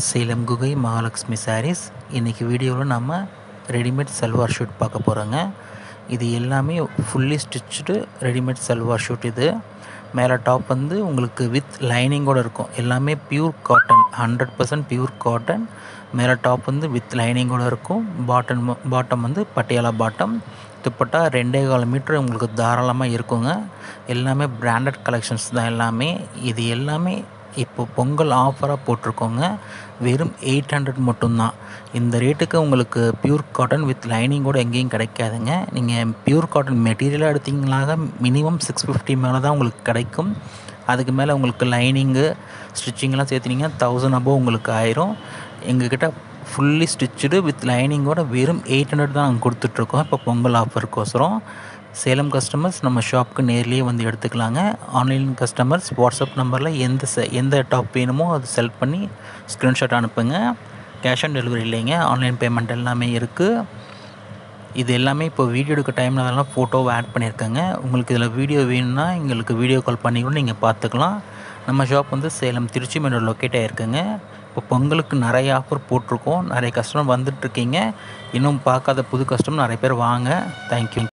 சேலம் குகை மகாலட்சுமி சாரீஸ் இன்றைக்கி வீடியோவில் நம்ம ரெடிமேட் சல்வார் ஷூட் பார்க்க போகிறோங்க இது எல்லாமே fully stitched readymade salwar suit இது மேலே டாப் வந்து உங்களுக்கு வித் லைனிங்கோடு இருக்கும் எல்லாமே pure cotton hundred percent pure cotton மேலே டாப் வந்து வித் லைனிங்கோடு இருக்கும் பாட்டம் பாட்டம் வந்து பட்டியாலா பாட்டம் துப்பட்டா ரெண்டே கால் மீட்ரு உங்களுக்கு தாராளமாக இருக்குங்க எல்லாமே பிராண்டட் கலெக்ஷன்ஸ் தான் எல்லாமே இது எல்லாமே இப்போ பொங்கல் ஆஃபராக போட்டிருக்கோங்க வெறும் எயிட் ஹண்ட்ரட் மட்டும்தான் இந்த ரேட்டுக்கு உங்களுக்கு பியூர் காட்டன் வித் லைனிங்கோட எங்கேயும் கிடைக்காதுங்க நீங்கள் பியூர் காட்டன் மெட்டீரியலாக எடுத்தீங்கனாக மினிமம் சிக்ஸ் ஃபிஃப்டி மேலே தான் உங்களுக்கு கிடைக்கும் அதுக்கு மேலே உங்களுக்கு லைனிங்கு ஸ்டிச்சிங்லாம் சேர்த்துனீங்கன்னா தௌசண்ட் அபோவ் உங்களுக்கு ஆயிரும் எங்ககிட்ட ஃபுல்லி ஸ்டிச்சுடு வித் லைனிங்கோட வெறும் எயிட் ஹண்ட்ரட் தான் நாங்கள் கொடுத்துட்ருக்கோம் இப்போ பொங்கல் ஆஃபருக்கோசரம் சேலம் கஸ்டமர்ஸ் நம்ம ஷாப்புக்கு நேர்லேயே வந்து எடுத்துக்கலாங்க ஆன்லைன் கஸ்டமர்ஸ் வாட்ஸ்அப் நம்பரில் எந்த செ எந்த டாப் வேணுமோ அது செலக்ட் பண்ணி ஸ்க்ரீன்ஷாட் அனுப்புங்க கேஷ் ஆன் டெலிவரி இல்லைங்க ஆன்லைன் பேமெண்ட் எல்லாமே இருக்குது இது எல்லாமே இப்போ வீடியோ எடுக்க டைமில் அதெல்லாம் ஃபோட்டோவை ஆட் பண்ணியிருக்கேங்க உங்களுக்கு இதில் வீடியோ வேணும்னா எங்களுக்கு வீடியோ கால் பண்ணி கூட நீங்கள் பார்த்துக்கலாம் நம்ம ஷாப் வந்து சேலம் திருச்சி மெட்ரோ லொக்கேட் ஆகிருக்குங்க இப்போ பொங்கலுக்கு நிறைய ஆஃபர் போட்டிருக்கோம் நிறைய கஸ்டமர் வந்துட்டுருக்கீங்க இன்னும் பார்க்காத புது கஸ்டமர் நிறைய பேர் வாங்க தேங்க்யூ